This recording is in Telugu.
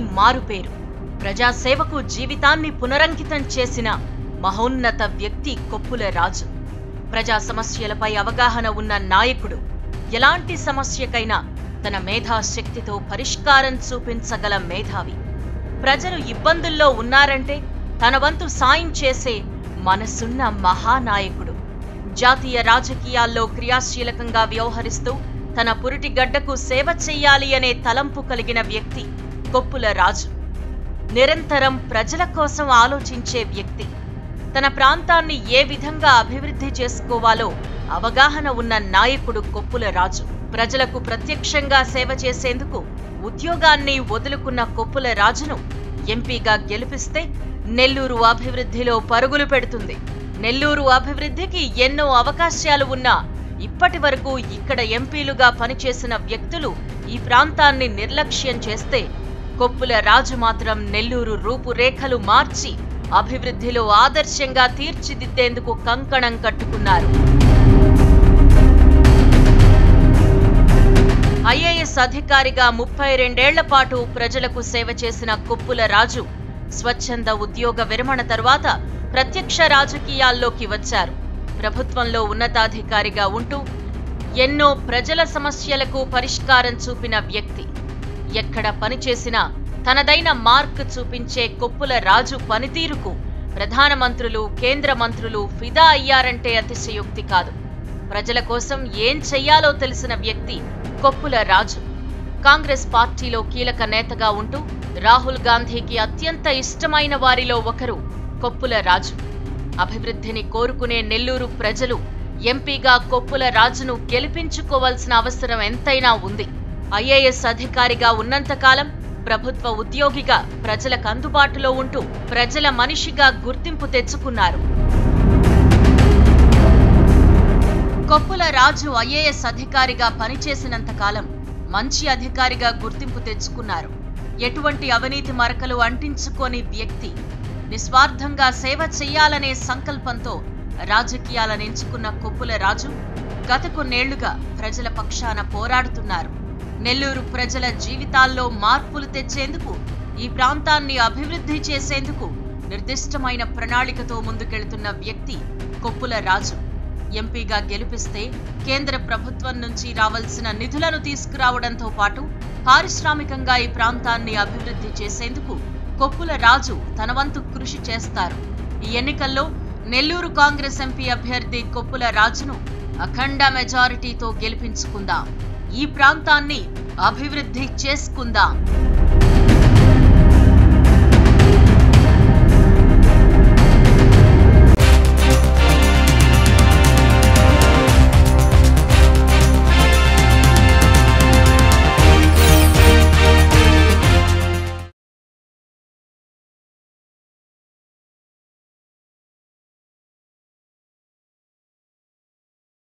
మారుపేరు ప్రజాసేవకు జీవితాన్ని పునరంకితం చేసిన మహోన్నత వ్యక్తి కొప్పుల రాజు ప్రజా సమస్యలపై అవగాహన ఉన్న నాయకుడు ఎలాంటి సమస్యకైనా తన మేధాశక్తితో పరిష్కారం చూపించగల మేధావి ప్రజలు ఇబ్బందుల్లో ఉన్నారంటే తన వంతు సాయం చేసే మనసున్న మహానాయకుడు జాతీయ రాజకీయాల్లో క్రియాశీలకంగా వ్యవహరిస్తూ తన పురిటి గడ్డకు సేవ చెయ్యాలి అనే తలంపు కలిగిన వ్యక్తి కొప్పుల రాజు నిరంతరం ప్రజల కోసం ఆలోచించే వ్యక్తి తన ప్రాంతాన్ని ఏ విధంగా అభివృద్ధి చేసుకోవాలో అవగాహన ఉన్న నాయకుడు కొప్పుల రాజు ప్రజలకు ప్రత్యక్షంగా సేవ చేసేందుకు ఉద్యోగాన్ని వదులుకున్న కొప్పుల రాజును ఎంపీగా గెలిపిస్తే నెల్లూరు అభివృద్ధిలో పరుగులు పెడుతుంది నెల్లూరు అభివృద్ధికి ఎన్నో అవకాశాలు ఉన్నా ఇప్పటి వరకు ఇక్కడ ఎంపీలుగా పనిచేసిన వ్యక్తులు ఈ ప్రాంతాన్ని నిర్లక్ష్యం చేస్తే కొప్పుల రాజు మాత్రం నెల్లూరు రూపురేఖలు మార్చి అభివృద్ధిలో ఆదర్శంగా తీర్చిదిద్దేందుకు కంకణం కట్టుకున్నారు ఐఏఎస్ అధికారిగా ముప్పై రెండేళ్ల పాటు ప్రజలకు సేవ చేసిన కొప్పుల రాజు స్వచ్ఛంద ఉద్యోగ విరమణ తర్వాత ప్రత్యక్ష రాజకీయాల్లోకి వచ్చారు ప్రభుత్వంలో ఉన్నతాధికారిగా ఉంటూ ఎన్నో ప్రజల సమస్యలకు పరిష్కారం చూపిన వ్యక్తి ఎక్కడ పనిచేసినా తనదైన మార్క్ చూపించే కొప్పుల రాజు పనితీరుకు ప్రధానమంత్రులు కేంద్ర మంత్రులు ఫిదా అయ్యారంటే అతిశయోక్తి కాదు ప్రజల కోసం ఏం చెయ్యాలో తెలిసిన వ్యక్తి కొప్పుల రాజు కాంగ్రెస్ పార్టీలో కీలక నేతగా ఉంటూ రాహుల్ గాంధీకి అత్యంత ఇష్టమైన వారిలో ఒకరు కొప్పుల రాజు అభివృద్ధిని కోరుకునే నెల్లూరు ప్రజలు ఎంపీగా కొప్పుల రాజును గెలిపించుకోవాల్సిన అవసరం ఎంతైనా ఉంది ఐఏఎస్ అధికారిగా ఉన్నంతకాలం ప్రభుత్వ ఉద్యోగిగా ప్రజలకు అందుబాటులో ఉంటూ ప్రజల మనిషిగా గుర్తింపు తెచ్చుకున్నారు కొప్పుల రాజు ఐఏఎస్ అధికారిగా పనిచేసినంత కాలం మంచి అధికారిగా గుర్తింపు తెచ్చుకున్నారు ఎటువంటి అవినీతి మరకలు అంటించుకోని వ్యక్తి నిస్వార్థంగా సేవ చెయ్యాలనే సంకల్పంతో రాజకీయాలను ఎంచుకున్న కొప్పుల రాజు గత కొన్నేళ్లుగా ప్రజల పక్షాన పోరాడుతున్నారు నెల్లూరు ప్రజల జీవితాల్లో మార్పులు తెచ్చేందుకు ఈ ప్రాంతాన్ని అభివృద్ధి చేసేందుకు నిర్దిష్టమైన ప్రణాళికతో ముందుకెళ్తున్న వ్యక్తి కొప్పుల రాజు ఎంపీగా గెలిపిస్తే కేంద్ర ప్రభుత్వం నుంచి రావాల్సిన నిధులను తీసుకురావడంతో పాటు పారిశ్రామికంగా ఈ ప్రాంతాన్ని అభివృద్ధి చేసేందుకు కొప్పుల రాజు తన వంతు కృషి చేస్తారు ఈ ఎన్నికల్లో నెల్లూరు కాంగ్రెస్ ఎంపీ అభ్యర్థి కొప్పుల రాజును అఖండ మెజారిటీతో గెలిపించుకుందాం ఈ ప్రాంతాన్ని అభివృద్ధి చేసుకుందాం